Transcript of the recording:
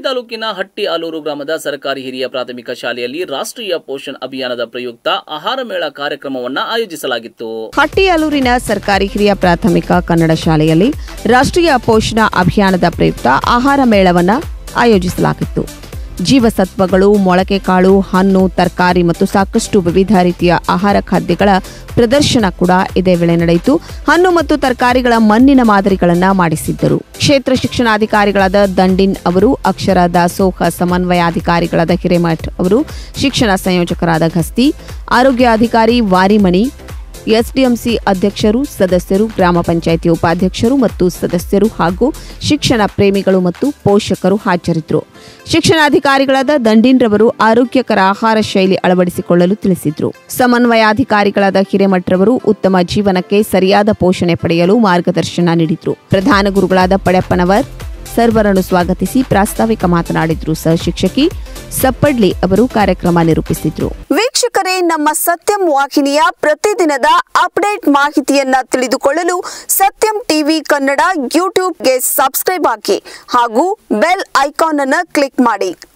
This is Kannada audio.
ತಾಲೂಕಿನ ಹಟ್ಟಿ ಆಲೂರು ಗ್ರಾಮದ ಸರ್ಕಾರಿ ಹಿರಿಯ ಪ್ರಾಥಮಿಕ ಶಾಲೆಯಲ್ಲಿ ರಾಷ್ಟ್ರೀಯ ಪೋಷಣ್ ಅಭಿಯಾನದ ಪ್ರಯುಕ್ತ ಆಹಾರ ಮೇಳ ಕಾರ್ಯಕ್ರಮವನ್ನು ಆಯೋಜಿಸಲಾಗಿತ್ತು ಹಟ್ಟಿಯಾಲೂರಿನ ಸರ್ಕಾರಿ ಹಿರಿಯ ಪ್ರಾಥಮಿಕ ಕನ್ನಡ ಶಾಲೆಯಲ್ಲಿ ರಾಷ್ಟ್ರೀಯ ಪೋಷಣ ಅಭಿಯಾನದ ಪ್ರಯುಕ್ತ ಆಹಾರ ಮೇಳವನ್ನು ಆಯೋಜಿಸಲಾಗಿತ್ತು ಜೀವಸತ್ವಗಳು ಮೊಳಕೆ ಕಾಳು ಹಣ್ಣು ತರಕಾರಿ ಮತ್ತು ಸಾಕಷ್ಟು ವಿವಿಧ ರೀತಿಯ ಆಹಾರ ಖಾದ್ಯಗಳ ಪ್ರದರ್ಶನ ಕೂಡ ಇದೇ ವೇಳೆ ನಡೆಯಿತು ಹಣ್ಣು ಮತ್ತು ತರಕಾರಿಗಳ ಮಣ್ಣಿನ ಮಾದರಿಗಳನ್ನು ಮಾಡಿಸಿದ್ದರು ಕ್ಷೇತ್ರ ಶಿಕ್ಷಣಾಧಿಕಾರಿಗಳಾದ ದಂಡಿನ್ ಅವರು ಅಕ್ಷರ ದಾಸೋಹ ಸಮನ್ವಯಾಧಿಕಾರಿಗಳಾದ ಹಿರೇಮಠ್ ಅವರು ಶಿಕ್ಷಣ ಸಂಯೋಜಕರಾದ ಘಸ್ತಿ ಆರೋಗ್ಯಾಧಿಕಾರಿ ವಾರಿಮಣಿ ಎಸ್ಡಿಎಂಸಿ ಅಧ್ಯಕ್ಷರು ಸದಸ್ಯರು ಗ್ರಾಮ ಪಂಚಾಯಿತಿ ಉಪಾಧ್ಯಕ್ಷರು ಮತ್ತು ಸದಸ್ಯರು ಹಾಗೂ ಶಿಕ್ಷಣ ಪ್ರೇಮಿಗಳು ಮತ್ತು ಪೋಷಕರು ಹಾಜರಿದ್ದರು ಶಿಕ್ಷಣಾಧಿಕಾರಿಗಳಾದ ದಂಡಿನ್ ರವರು ಆರೋಗ್ಯಕರ ಆಹಾರ ಶೈಲಿ ಅಳವಡಿಸಿಕೊಳ್ಳಲು ತಿಳಿಸಿದ್ರು ಸಮನ್ವಯಾಧಿಕಾರಿಗಳಾದ ಹಿರೇಮಠ್ರವರು ಉತ್ತಮ ಜೀವನಕ್ಕೆ ಸರಿಯಾದ ಪೋಷಣೆ ಪಡೆಯಲು ಮಾರ್ಗದರ್ಶನ ನೀಡಿದ್ರು ಪ್ರಧಾನ ಗುರುಗಳಾದ ಪಡೆಪ್ಪನವರ್ ಸರ್ವರನ್ನು ಸ್ವಾಗತಿಸಿ ಪ್ರಾಸ್ತಾವಿಕ ಮಾತನಾಡಿದ್ರು ಸಹ ಶಿಕ್ಷಕಿ ಸಪ್ಪಡ್ಲಿ ಅವರು ಕಾರ್ಯಕ್ರಮ ನಿರೂಪಿಸಿದ್ರು ವೀಕ್ಷಕರೇ ನಮ್ಮ ಸತ್ಯಂ ವಾಹಿನಿಯ ಪ್ರತಿದಿನದ ಅಪ್ಡೇಟ್ ಮಾಹಿತಿಯನ್ನ ತಿಳಿದುಕೊಳ್ಳಲು ಸತ್ಯಂ ಟಿವಿ ಕನ್ನಡ ಯೂಟ್ಯೂಬ್ಗೆ ಸಬ್ಸ್ಕ್ರೈಬ್ ಹಾಕಿ ಹಾಗೂ ಬೆಲ್ ಐಕಾನ್ ಅನ್ನು ಕ್ಲಿಕ್ ಮಾಡಿ